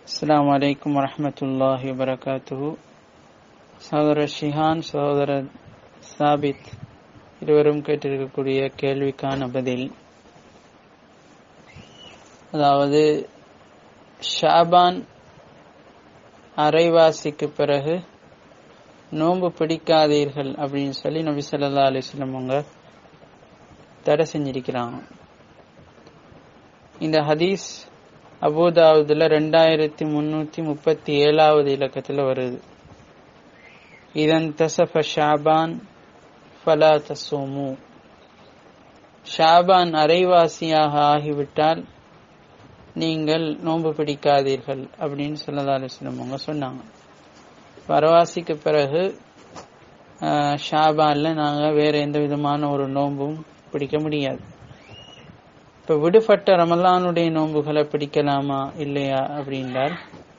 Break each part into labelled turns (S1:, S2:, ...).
S1: அஸ்ஸலாமு அலைக்கும் வரஹ்மத்துல்லாஹி வபரகாத்துஹு சகோதரர் ஷிஹான் சகோதரர் சாபித் இருவரும் கேட்டிருக்கக்கூடிய கேள்விக்கான பதில் அதாவது ஷாபான் அரைவாசிக்கு பிறகு நோன்பு பிடிக்காதீர்கள் அப்படின்னு சொல்லி நபி ஸல்லல்லாஹு அலைஹி வஸல்லம் அவங்க தடை செஞ்சிருக்கிறாங்க இந்த ஹதீஸ் அபுதாவுதுல ரெண்டாயிரத்தி முன்னூத்தி முப்பத்தி ஏழாவது இலக்கத்துல வருது இதன் தசஃப ஷாபான் ஃபலா தசோமு ஷாபான் அரைவாசியாக ஆகிவிட்டால் நீங்கள் நோன்பு பிடிக்காதீர்கள் அப்படின்னு சொல்லதா அலிஸ்லம் அவங்க சொன்னாங்க வரவாசிக்கு பிறகு ஷாபான்ல நாங்க வேற எந்த விதமான ஒரு நோன்பும் பிடிக்க முடியாது இப்ப விடுபட்ட ரமலானுடைய நோன்புகளை பிடிக்கலாமா இல்லையா அப்படின்றால்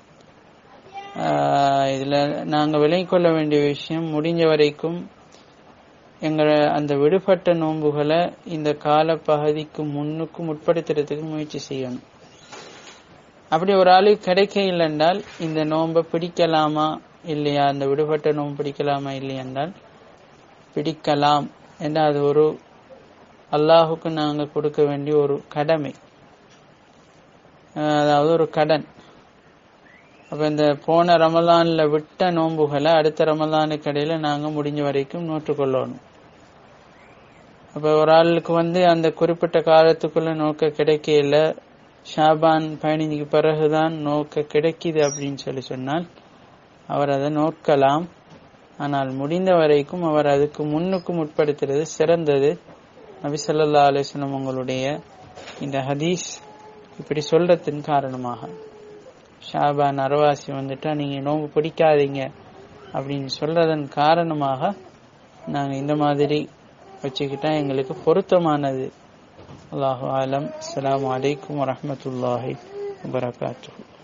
S1: இதுல நாங்க விலை கொள்ள வேண்டிய விஷயம் முடிஞ்ச வரைக்கும் எங்களை அந்த விடுபட்ட நோன்புகளை இந்த கால பகுதிக்கு முன்னுக்கு முற்படுத்துறதுக்கு முயற்சி செய்யணும் அப்படி ஒரு ஆளுக்கு கிடைக்க இல்லைன்றால் இந்த நோன்பை பிடிக்கலாமா இல்லையா அந்த விடுபட்ட நோன்பு பிடிக்கலாமா இல்லையா என்றால் பிடிக்கலாம் என்ற அது ஒரு அல்லாஹுக்கு நாங்க கொடுக்க வேண்டிய ஒரு கடமை அதாவது ஒரு கடன் அப்ப இந்த போன ரமலான்ல விட்ட நோன்புகளை அடுத்த ரமலானுக்கு இடையில நாங்க முடிஞ்ச வரைக்கும் நோற்றுக்கொள்ளணும் அப்ப ஒரு ஆளுக்கு வந்து அந்த குறிப்பிட்ட காலத்துக்குள்ள நோக்க கிடைக்கல ஷாபான் பயணிக்கு பிறகுதான் நோக்க கிடைக்குது அப்படின்னு சொல்லி சொன்னால் அவர் அதை நோக்கலாம் ஆனால் முடிந்த வரைக்கும் அவர் அதுக்கு முன்னுக்கு முற்படுத்துறது சிறந்தது நபி சொல்லா அலிஸ்லம் உங்களுடைய இந்த ஹதீஸ் இப்படி சொல்றதின் காரணமாக ஷாபான் அரவாசி வந்துட்டா நீங்க நோம்பு பிடிக்காதீங்க அப்படின்னு சொல்றதன் காரணமாக நாங்க இந்த மாதிரி வச்சுக்கிட்டா எங்களுக்கு பொருத்தமானது அல்லாஹு ஆலம் அஸ்லாம் வலைக்கம் வரமத்துல்லாஹி வபரகாத்து